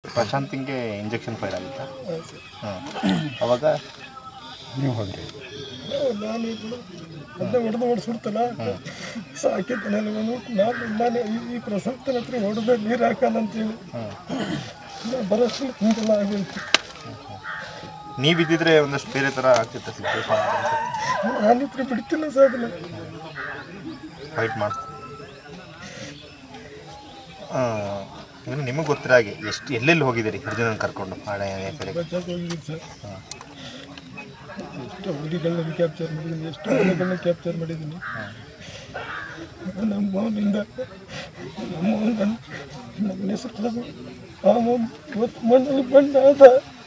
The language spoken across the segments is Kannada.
ಪ್ರಶಾಂತಿಂಗೆ ಇಂಜೆಕ್ಷನ್ ಫೈರ್ ಆಗಿತ್ತಾ ಹೌದು ಸರ್. ಹಾಂ ಅವಾಗ ನೀವು ಹೋದ್ರಿ ನಾನು ಇದ್ನು ಅದನ್ನ ಹೊಡೆದು ಹೊಡೆಸ್ಬಿಡ್ತಲ್ಲ ಸಾಕಿದ್ದು ನನಗೆ ಬಂದ್ಬಿಟ್ಟು ನಾನು ನಾನು ಈ- ಈ ಪ್ರಸಕ್ತನ ಹತ್ರ ಹೊಡೆದ ನೀರು ಹಾಕಲ್ಲ ಅಂತೇಳಿ ಹಾಂ ಬರೋಷ್ಟು ಹಿಂಗೆಲ್ಲ ಆಗಿತ್ತು ನೀವಿದ್ದಿದ್ರೆ ಒಂದಷ್ಟು ಬೇರೆ ಥರ ಆಗ್ತಿತ್ತು ಸಿಚುವೇಶನ್ ನಾನು ಇತ್ರ ಬಿಡ್ತಿಲ್ಲ ಸರ್ ಅದನ್ನ ಫೈಟ್ ಮಾಡಿಸ್ತೀನಿ ಇನ್ನು ನಿಮಗೆ ಗೊತ್ತಿರೋ ಹಾಗೆ ಎಷ್ಟು ಎಲ್ಲೆಲ್ಲಿ ಹೋಗಿದ್ದೀರಿ ಅರ್ಜುನನ್ ಕರ್ಕೊಂಡು ಆಡ ಕಡೆ ಬಚ್ಚಾಕ ಹೋಗಿದ್ದೀನಿ ಸರ್ ಎಷ್ಟೋ ಹುಡುಗಿಗಳನ್ನ ಕ್ಯಾಪ್ಚರ್ ಮಾಡಿದ್ದೀನಿ ಎಷ್ಟೋ ಹುಡುಗಗಳನ್ನ ಕ್ಯಾಪ್ಚರ್ ಮಾಡಿದ್ದೀನಿ ನಮ್ಮ ಮೌನಿಂದ ನಮ್ಮ ಮೌನ್ ನನ್ನ ನನ್ನ ಹೆಸರು ಆ ಮೌನ್ ಇವತ್ತು ಮಣ್ಣಲ್ಲಿ ಬಣ್ಣ ಆದ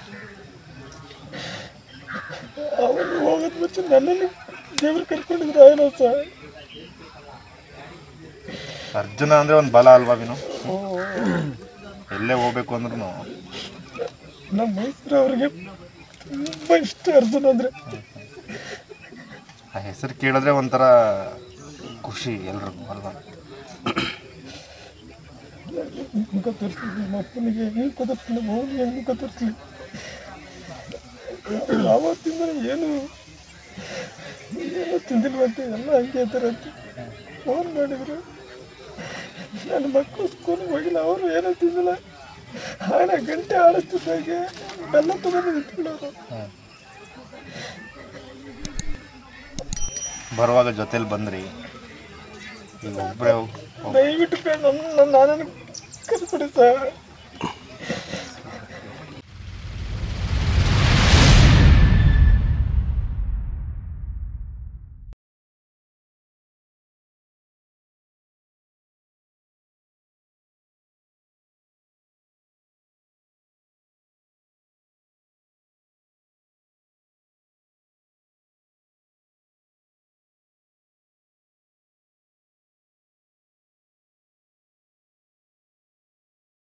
ಅವನು ಹೋಗೋದು ಮುಂಚೆ ನನ್ನನ್ನು ದೇವ್ರು ಕರ್ಕೊಂಡಿದ್ರು ಏನೋ ಸರ್ ಅರ್ಜುನ ಅಂದರೆ ಒಂದು ಬಲ ಅಲ್ವಾ ವಿನು ಎಲ್ಲೇ ಹೋಗ್ಬೇಕು ಅಂದ್ರೂ ನಮ್ಮ ಮೈಸೂರು ಅವ್ರಿಗೆ ತುಂಬ ಇಷ್ಟ ಅರ್ಜುನ್ ಅಂದರೆ ಆ ಹೆಸರು ಕೇಳಿದ್ರೆ ಒಂಥರ ಖುಷಿ ಎಲ್ರಿಗೂ ಅಲ್ವಾ ಮುಖ ತೋರಿಸ್ಲಿ ನಮ್ಮ ಅಪ್ಪನಿಗೆ ಹೆಂಗೆ ಕುದುರ್ಸ್ಲಿ ನಮ್ಮ ಅವನಿಗೆ ಹೆಂಗೆ ಮುಖ ತೋರಿಸ್ಲಿ ಆವತ್ತಿಂದ ಏನು ಏನು ತಿಂದಿಲ್ವಂತೆ ಎಲ್ಲ ಹಂಗೆ ಇದ್ದಾರಂತೆ ಫೋನ್ ಮಾಡಿದ್ರು ನನ್ನ ಮಕ್ಕಳು ಸ್ಕೂಲಿಗೆ ಹೋಗಿಲ್ಲ ಅವರು ಏನೂ ತಿಂದಿಲ್ಲ ಆಡ ಗಂಟೆ ಆಡಿಸ್ತಿದ್ದಾಗೆ ಬೆಲ್ಲ ತಗೊಂಡು ನಿಂತ್ಕೊಳ್ಳೋರು ಬರುವಾಗ ಜೊತೇಲಿ ಬಂದ್ರಿ ಈಗ ಒಬ್ಬರೇ ದಯವಿಟ್ಟು ನನ್ನ ನನ್ನ ನಾನನ್ನು ಕರ್ಕೊಡಿ ಸರ್